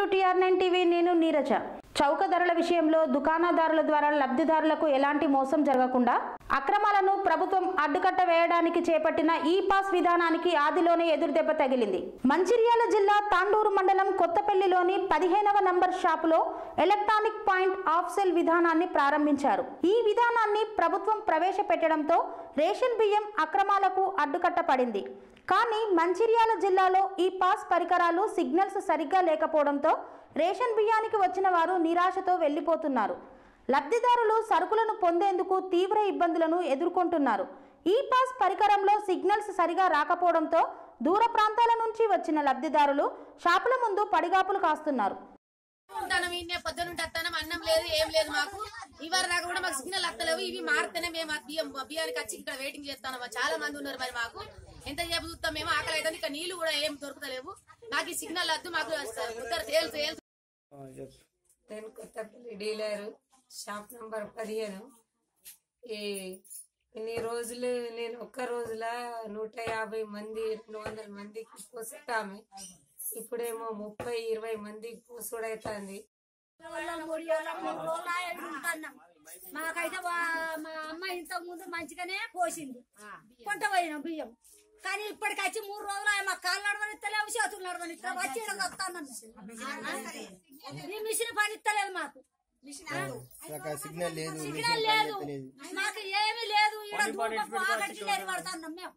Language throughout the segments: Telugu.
టు టిఆర్ నైన్ టీవీ నేను నీరజ చౌక ధరల విషయంలో దుకాణదారుల ద్వారా లబ్ధిదారులకు ఎలాంటి మోసం జరగకుండా అక్రమాలను ప్రభుత్వం అడ్డుకట్ట వేయడానికి చేపట్టిన ఈ పాస్ విధానానికి ఆదిలోనే ఎదురుదెబ్బ తగిలింది మంచిర్యాల జిల్లా తాండూరు మండలం కొత్తపల్లిలోని పదిహేనవ నంబర్ షాపులో ఎలక్ట్రానిక్ పాయింట్ ఆఫ్ సెల్ విధానాన్ని ప్రారంభించారు ఈ విధానాన్ని ప్రభుత్వం ప్రవేశపెట్టడంతో రేషన్ బియ్యం అక్రమాలకు అడ్డుకట్ట పడింది కానీ మంచిర్యాల జిల్లాలో ఈ పాస్ పరికరాలు సిగ్నల్స్ సరిగ్గా లేకపోవడంతో రేషన్ బియ్యానికి వచ్చిన వారు నిరాశతో వెళ్లిపోతున్నారు లబ్ధిదారులు సరుకులను పొందేందుకు తీవ్ర ఇబ్బందులను ఎదుర్కొంటున్నారు ఈ పాస్ పరికరంలో సిగ్నల్స్ సరిగా రాకపోవడంతో దూర ప్రాంతాల నుంచి వచ్చిన లబ్ధిదారులు షాపుల ముందు పడిగాపులు కాస్తున్నారు ఉంటాను ఈయన పొద్దున వస్తాను అన్నం లేదు ఏం లేదు మాకు ఇవాళ దాకా కూడా మాకు సిగ్నల్ వస్తలేవు ఇవి మారితేనే మేము ఆ బియ్యం బియ్యానికి వచ్చి ఇక్కడ వెయిటింగ్ చేస్తాను చాలా మంది ఉన్నారు మరి మాకు ఎంత సేపు చూస్తాం మేము ఆకలి అయితే ఇక్కడ నీళ్లు కూడా ఏం దొరుకుతలేవు మాకు ఈ సిగ్నల్ వద్దు మాకు ఉత్తర తేలు తేలు నేను కొత్తపల్లి డీలర్ షాప్ నంబర్ పదిహేను ఈ ఇన్ని రోజులు నేను ఒక్క రోజుల నూట యాభై మంది రెండు వందల మందికి పోసుతామే ఇప్పుడేమో ముప్పై ఇరవై మందికి పోసుడైతుంది మాకైతే వా- మా అమ్మ ఇంతకు ముందు మంచిగానే పోసింది కొంట పోయినాం బియ్యం కానీ ఇప్పటికి వచ్చి మూడు రోజులు ఆయన మా కాళ్ళు నడవనిస్తలేవు చేతులు నడవనిస్తలేవు వచ్చి ఈడ వస్తానన్న ఈ మిషన్ పని ఇస్తలేదు మాకు సిగ్నల్ లేదు సిగ్నల్ లేదు మాకు ఏమీ లేదు ఈడ ధూపపు ఆగడికి లేని పడుతున్నాం మేము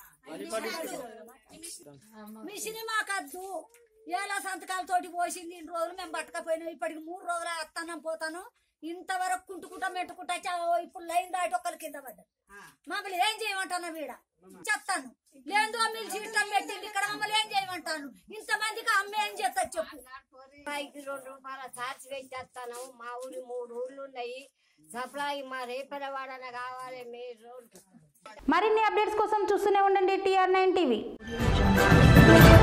మిషన్ మాకద్దు ఏలా సంతకాలతోటి పోసింది ఇన్ని రోజులు మేము పట్టకపోయినాం ఇప్పటికి మూడు రోజులు వస్తానం పోతాను ఇంతవరకు కుంటుకుంటా మెట్టుకుంటా చా- ఓ ఇప్పుడు లైన్ దాటి ఒకరి కింద పడ్డా మమ్మల్ని ఏం చేయమంటాను వీడ చెప్తాను లేదు మీరు చీటం పెట్టింది ఇక్కడ మమ్మల్ని ఏం చేయమంటాను ఇంతమందికి అమ్మ ఏం చేస్తా చెప్పు ఐదు రెండు రూపాయల చార్జ్ పెట్టేస్తాను మా ఊరి మూడు ఊర్లు ఉన్నాయి సప్లై మా రేపలవాడన కావాలి మీరు మరిన్ని అప్డేట్స్ కోసం చూస్తూనే ఉండండి టిఆర్ నైన్ టీవీ